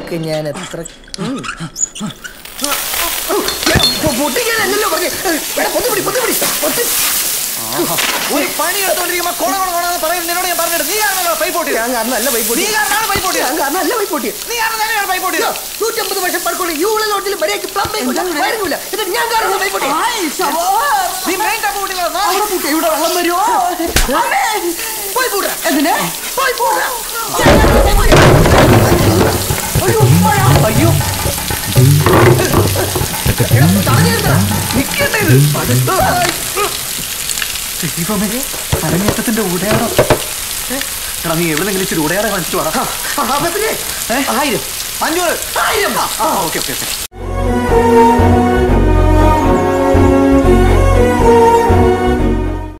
നിനക്ക് ഞാൻ എത്ര ഉം. പൊട്ടിക്കാനല്ലല്ലോ പറഞ്ഞേ എടാ, പൊത്തിപ്പിടി പൊത്തിപ്പിടി പൊത്തി ഒരു പണി എടുത്തോണ്ടിരിക്കുമ്പോ കൊണ കൊണ കൊണ എന്ന് പറയും നിന്നോട് ഞാൻ പറഞ്ഞിട്ട് നീ കാരണമല്ലോ പൈപ്പ് പൊട്ടിയത് ഞാൻ കാരണം അല്ല പൈപ്പ് നീ കാരണമാണ് പൈപ്പ് പൊട്ടിയത് ഞാൻ കാരണം അല്ല പൈപ്പ് പൊട്ടിയത് നീ കാരണം തന്നെയാണ് പൈപ്പ് പൊട്ടിയത് നൂറ്റമ്പത് വർഷം പഴക്കമുള്ള യൂള ലോട്ടിൽ മര്യാദയ്ക്ക് പ്ലംബിംഗ് ഇല്ല വയറിംഗ് ഇല്ല എന്നിട്ട് ഞാൻ കാരണം പൈപ്പ് പൊട്ടിയത് നീ മെയിൻ ടാപ്പ് പൊട്ടിയത് അവിടെ പൂട്ടെ, ഇവിടെ വെള്ളം വരുമോ പോയി പൂട്ടാ എന്തിനാ പോയി പൂട്ടാ അയ്യോ പോയാ. അയ്യോ എടാ, തടഞ്ഞു നിർത്തടാ. നിക്കട്ടെ ഇത്. ദൈവമേ അരങ്ങേറ്റത്തിന്റെ ഉടയാടോ എടാ നീ എവിടെന്നെങ്കിലും ഇച്ചിരി ഉടയാടെ കാണിച്ചിട്ട് വാടാ ആ, ആ, പിന്നെ, ആയിരം അഞ്ഞൂറ് ആയിരം ആ ഓക്കെ ഓക്കെ ഓക്കെ